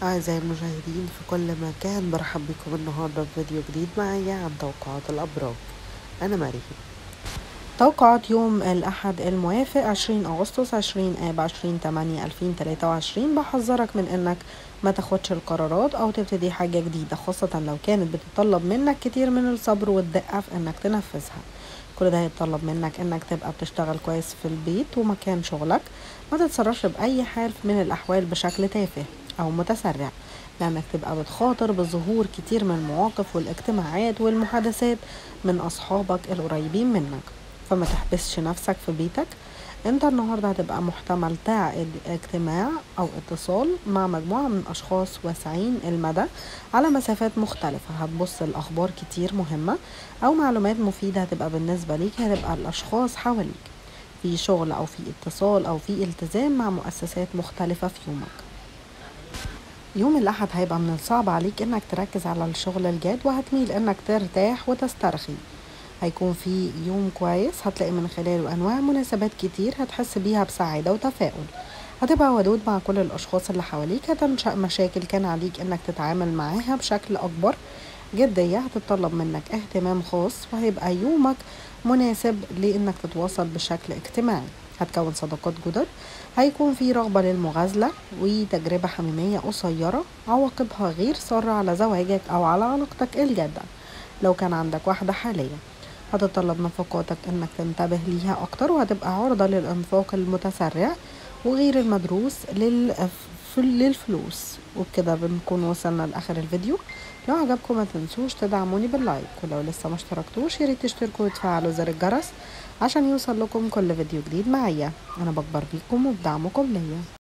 أعزائي المشاهدين في كل مكان برحب بكم النهاردة في فيديو جديد معايا عن توقعات الأبراج أنا مريم توقعات يوم الأحد الموافق 20 أغسطس 20 آب 20 8 2023 بحذرك من إنك ما تاخدش القرارات أو تبتدي حاجة جديدة خاصة لو كانت بتطلب منك كتير من الصبر والدقة في إنك تنفذها كل ده هيتطلب منك انك تبقى بتشتغل كويس في البيت ومكان شغلك ما تتصرفش بأي حال من الأحوال بشكل تافه أو متسرع لأنك تبقى بتخاطر بظهور كتير من المواقف والاجتماعات والمحادثات من أصحابك القريبين منك فما تحبسش نفسك في بيتك انت النهارده هتبقى محتمل تعقد اجتماع او اتصال مع مجموعه من اشخاص واسعين المدى على مسافات مختلفه هتبص الاخبار كتير مهمه او معلومات مفيده هتبقى بالنسبه ليك هتبقى الاشخاص حواليك في شغل او في اتصال او في التزام مع مؤسسات مختلفه في يومك يوم الأحد هيبقى من الصعب عليك إنك تركز على الشغل الجاد وهتميل إنك ترتاح وتسترخي هيكون في يوم كويس هتلاقي من خلاله أنواع مناسبات كتير هتحس بيها بسعادة وتفاؤل هتبقى ودود مع كل الأشخاص اللي حواليك هتنشأ مشاكل كان عليك إنك تتعامل معاها بشكل أكبر جدية هتتطلب منك اهتمام خاص وهيبقى يومك مناسب لإنك تتواصل بشكل اجتماعي هتكون صداقات جدد هيكون في رغبة للمغازلة وتجربة حميمية قصيرة عواقبها غير سارة على زواجك أو على علاقتك الجادة لو كان عندك واحدة حالية هتتطلب نفقاتك انك تنتبه ليها اكتر وهتبقى عرضة للانفاق المتسرع وغير المدروس للف... للفلوس وبكده بنكون وصلنا لاخر الفيديو لو عجبكم ما تنسوش تدعموني باللايك ولو لسه ما اشتركتوش ياريت تشتركوا وتفعلوا زر الجرس عشان يوصل لكم كل فيديو جديد معايا انا بكبر بيكم وبدعمكم ليا